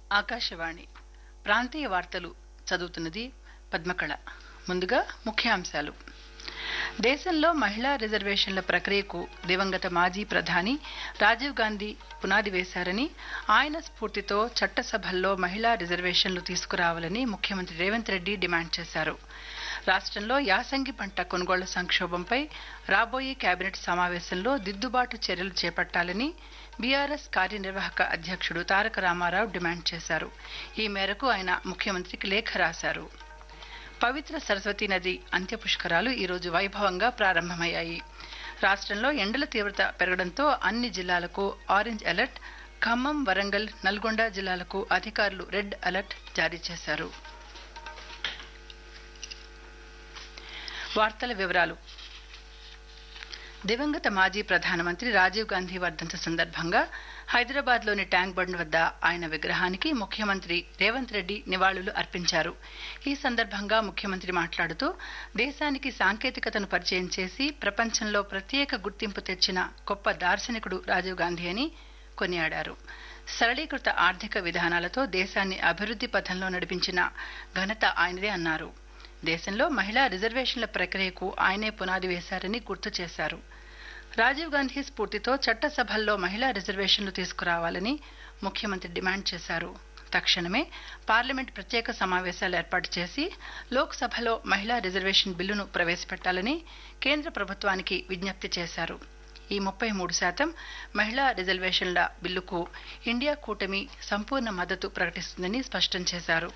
ఆకాశవాణి ప్రాంతీయ వార్తలు చదువుతున్నది పద్మకళ ముందుగా ముఖ్యాంశాలు దేశంలో మహిళా రిజర్వేషన్ల ప్రక్రియకు దివంగత మాజీ ప్రధాని రాజీవ్ గాంధీ పునాది వేశారని ఆయన స్ఫూర్తితో చట్టసభల్లో మహిళా రిజర్వేషన్లు తీసుకురావాలని ముఖ్యమంత్రి రేవంత్ రెడ్డి డిమాండ్ చేశారు రాష్ట్రంలో యాసంగి పంట కొనుగోళ్ల సంక్షోభంపై రాబోయే కేబినెట్ సమావేశంలో దిద్దుబాటు చర్యలు చేపట్టాలని బీఆర్ఎస్ కార్యనిర్వాహక అధ్యక్షుడు తారక రామారావు డిమాండ్ చేశారు ఈ మేరకు ఆయన ముఖ్యమంత్రికి లేఖ రాశారు పవిత్ర సరస్వతీ నది అంత్యపుష్కరాలు ఈరోజు వైభవంగా ప్రారంభమయ్యాయి రాష్ట్రంలో ఎండల తీవ్రత పెరగడంతో అన్ని జిల్లాలకు ఆరెంజ్ అలర్ట్ ఖమ్మం వరంగల్ నల్గొండ జిల్లాలకు అధికారులు రెడ్ అలర్ట్ జారీ చేశారు వార్తల వివరాలు దివంగత మాజీ ప్రధానమంత్రి రాజీవ్ గాంధీ వర్ధంతి సందర్భంగా హైదరాబాద్లోని ట్యాంక్ బండ్ వద్ద ఆయన విగ్రహానికి ముఖ్యమంత్రి రేవంత్ రెడ్డి నివాళులు అర్పించారు ఈ సందర్భంగా ముఖ్యమంత్రి మాట్లాడుతూ దేశానికి సాంకేతికతను పరిచయం చేసి ప్రపంచంలో ప్రత్యేక గుర్తింపు తెచ్చిన గొప్ప దార్శనికుడు రాజీవ్ గాంధీ అని కొనియాడారు సరళీకృత ఆర్థిక విధానాలతో దేశాన్ని అభివృద్ధి పథంలో నడిపించిన ఘనత ఆయనదే అన్నారు దేశంలో మహిళా రిజర్వేషన్ల ప్రక్రియకు ఆయనే పునాది వేశారని గుర్తు చేశారు రాజీవ్ గాంధీ స్ఫూర్తితో చట్టసభల్లో మహిళా రిజర్వేషన్లు తీసుకురావాలని ముఖ్యమంత్రి డిమాండ్ చేశారు తక్షణమే పార్లమెంట్ ప్రత్యేక సమావేశాలు ఏర్పాటు చేసి లోక్సభలో మహిళా రిజర్వేషన్ బిల్లును ప్రవేశపెట్టాలని కేంద్ర ప్రభుత్వానికి విజ్ఞప్తి చేశారు ఈ ముప్పై మూడు శాతం మహిళా రిజర్వేషన్ల బిల్లుకు ఇండియా కూటమి సంపూర్ణ మద్దతు ప్రకటిస్తుందని స్పష్టం చేశారు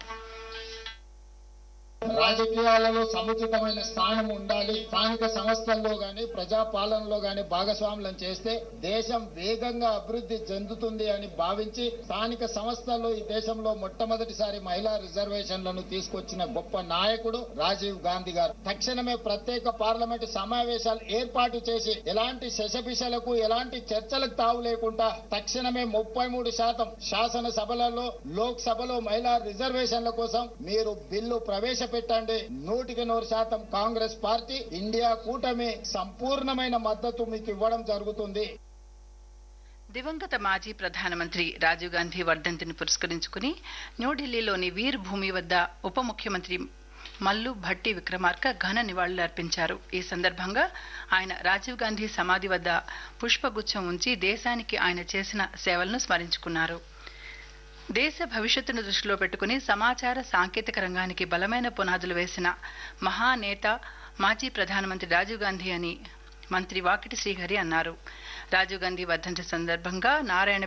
రాజకీయాలలో సముచితమైన స్థానం ఉండాలి స్థానిక సంస్థల్లో గాని ప్రజా పాలనలో గాని భాగస్వాములను చేస్తే దేశం వేగంగా అభివృద్ధి చెందుతుంది అని భావించి స్థానిక సంస్థల్లో ఈ దేశంలో మొట్టమొదటిసారి మహిళా రిజర్వేషన్లను తీసుకొచ్చిన గొప్ప నాయకుడు రాజీవ్ గాంధీ గారు తక్షణమే ప్రత్యేక పార్లమెంటు సమావేశాలు ఏర్పాటు చేసి ఎలాంటి శశపిశలకు ఎలాంటి చర్చలకు తావు లేకుండా తక్షణమే ముప్పై మూడు శాతం శాసనసభలలో లోక్ సభలో మహిళా రిజర్వేషన్ల కోసం మీరు బిల్లు ప్రవేశ పెట్టండి నూటికి నూరు శాతం కాంగ్రెస్ పార్టీ ఇండియా కూటమి సంపూర్ణమైన మద్దతు మీకు ఇవ్వడం జరుగుతుంది దివంగత మాజీ ప్రధానమంత్రి రాజీవ్ గాంధీ వర్ధంతిని పురస్కరించుకుని న్యూఢిల్లీలోని వీర్ భూమి వద్ద ఉప ముఖ్యమంత్రి మల్లు భట్టి విక్రమార్క ఘన నివాళులర్పించారు ఈ సందర్భంగా ఆయన రాజీవ్ గాంధీ సమాధి వద్ద పుష్పగుచ్చం ఉంచి దేశానికి ఆయన చేసిన సేవలను స్మరించుకున్నారు దేశ భవిష్యత్తును దృష్టిలో పెట్టుకుని సమాచార సాంకేతిక రంగానికి బలమైన పునాదులు వేసిన మహానేత మాజీ ప్రధానమంత్రి రాజీవ్ గాంధీ అని మంత్రి వాకిటి శ్రీహరి అన్నారు రాజీవ్ గాంధీ వర్ధంతి సందర్భంగా నారాయణ